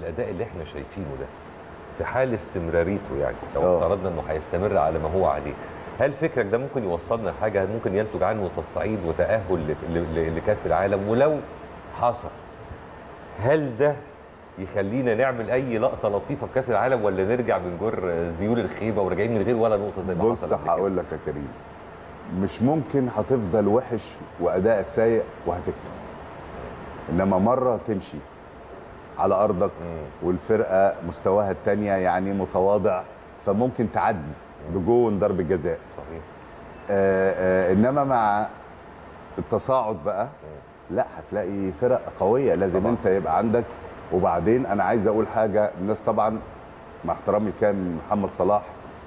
الاداء اللي احنا شايفينه ده في حال استمراريته يعني لو آه. افترضنا انه هيستمر على ما هو عليه هل فكرك ده ممكن يوصلنا لحاجه ممكن ينتج عنه تصعيد وتاهل ل- ل- ل- لكاس العالم ولو حصل هل ده يخلينا نعمل اي لقطه لطيفه في كاس العالم ولا نرجع من جر ذيول الخيبه وراجعين من غير ولا نقطه زي ما بص حصل قبل كده؟ هقول لك يا كريم مش ممكن هتفضل وحش وادائك سيء وهتكسب انما مره تمشي على ارضك مم. والفرقه مستواها الثانيه يعني متواضع فممكن تعدي بجون ضربه جزاء صحيح آه آه انما مع التصاعد بقى لا هتلاقي فرق قويه لازم طبعا. انت يبقى عندك وبعدين انا عايز اقول حاجه الناس طبعا مع احترامي كان محمد صلاح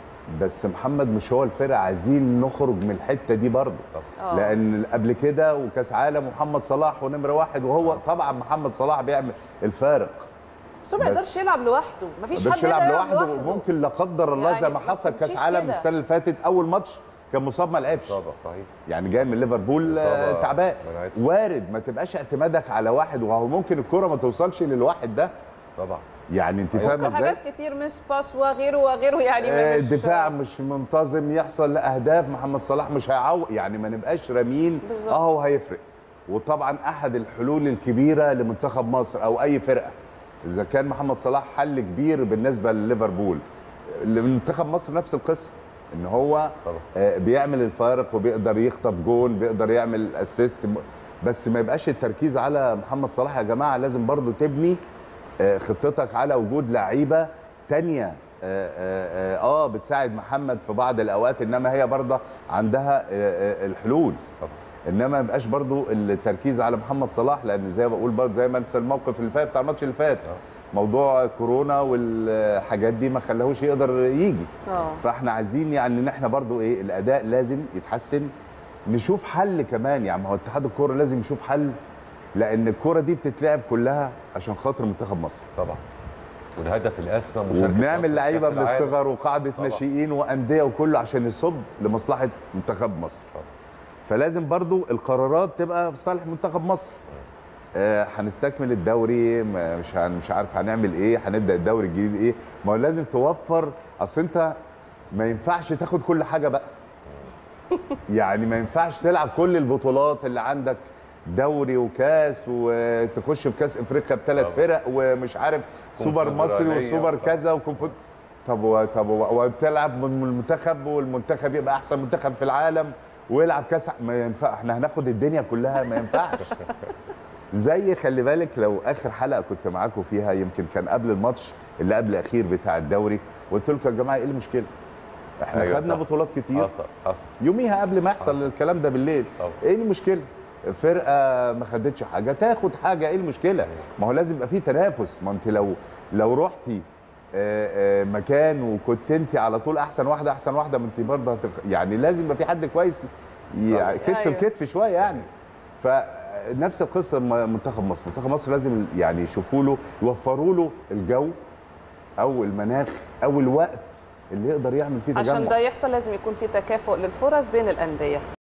بس محمد مش هو الفرقه عايزين نخرج من الحته دي برضه آه. لان قبل كده وكاس عالم محمد صلاح ونمره واحد وهو طبعا محمد صلاح بيعمل الفارق بس هو ما بس- يقدرش يلعب لوحده مفيش مش حد يلعب يقدر لوحده ممكن لا قدر الله زي يعني ما ما حصل كاس تمشيش عالم كده. السنه اللي فاتت اول ماتش كان مصاب ما لعبش طبعا صحيح يعني جاي من ليفربول آه، إصابة تعبان منعته. وارد ما تبقاش اعتمادك على واحد وهو ممكن الكره ما توصلش للواحد ده طبعا يعني انت أيوة. فاهم ممكن ازاي حاجات كتير مش باس وغيره وغيره يعني آه، مش الدفاع مش منتظم يحصل لا اهداف محمد صلاح مش هيعوق يعني ما نبقاش رامين بالظبط. اه هو هيفرق وطبعا احد الحلول الكبيره لمنتخب مصر او اي فرقه اذا كان محمد صلاح حل كبير بالنسبه لليفربول لمنتخب مصر نفس القصه ان هو طبعا آه، بيعمل الفارق وبيقدر يخطف جون بيقدر يعمل اسيست بس ما يبقاش التركيز على محمد صلاح يا جماعه لازم برضو تبني آه، خطتك على وجود لعيبه تانية آه، آه, آه, اه بتساعد محمد في بعض الاوقات انما هي برضه عندها آه آه الحلول طبعا انما ما يبقاش برضو التركيز على محمد صلاح لان زي ما بقول برضه زي ما انسى الموقف اللي فات بتاع الماتش اللي فات آه. موضوع كورونا والحاجات دي ما خلاهوش يقدر يجي اه فاحنا عايزين يعني ان احنا برضو ايه الاداء لازم يتحسن نشوف حل كمان يعني ما هو اتحاد الكوره لازم يشوف حل لان الكوره دي بتتلعب كلها عشان خاطر منتخب مصر طبعا والهدف الاسمى مشاركه مصر وبنعمل في لعيبه كأس من العالم. الصغر وقاعده طبعا. ناشئين وانديه وكله عشان يصب لمصلحه منتخب مصر طبعا. فلازم برضو القرارات تبقى في صالح منتخب مصر آه، هنستكمل الدوري ما- مش هن- مش عارف هنعمل ايه هنبدا الدوري الجديد ايه ما هو لازم توفر اصل انت ما ينفعش تاخد كل حاجه بقى يعني ما ينفعش تلعب كل البطولات اللي عندك دوري وكاس وتخش في كاس افريقيا بثلاث طبعا. فرق ومش عارف سوبر مصري كونفدرالية وسوبر وطبعا. كذا وكونفد طب و... طب و... وتلعب من المنتخب والمنتخب يبقى احسن منتخب في العالم ويلعب كاس ما ينفع احنا هناخد الدنيا كلها ما ينفعش زي خلي بالك لو اخر حلقه كنت معاكم فيها يمكن كان قبل الماتش اللي قبل الاخير بتاع الدوري قلت لكم يا جماعه ايه المشكله احنا أيوة خدنا صح. بطولات كتير حصل حصل يوميها قبل ما يحصل الكلام ده بالليل طبعا. ايه المشكله فرقه ما خدتش حاجه تاخد حاجه ايه المشكله ما هو لازم يبقى فيه تنافس ما انت لو لو رحتي آه، آه، مكان وكنت انت على طول احسن واحده احسن واحده ما انت برضه هتخ... يعني لازم يبقى في حد كويس يعني كتف أيوة. بكتف شويه يعني فنفس القصه م- منتخب مصر منتخب مصر لازم يعني يشوفوا له يوفروا له الجو او المناخ او الوقت اللي يقدر يعمل فيه تجمع عشان ده يحصل لازم يكون في تكافؤ للفرص بين الانديه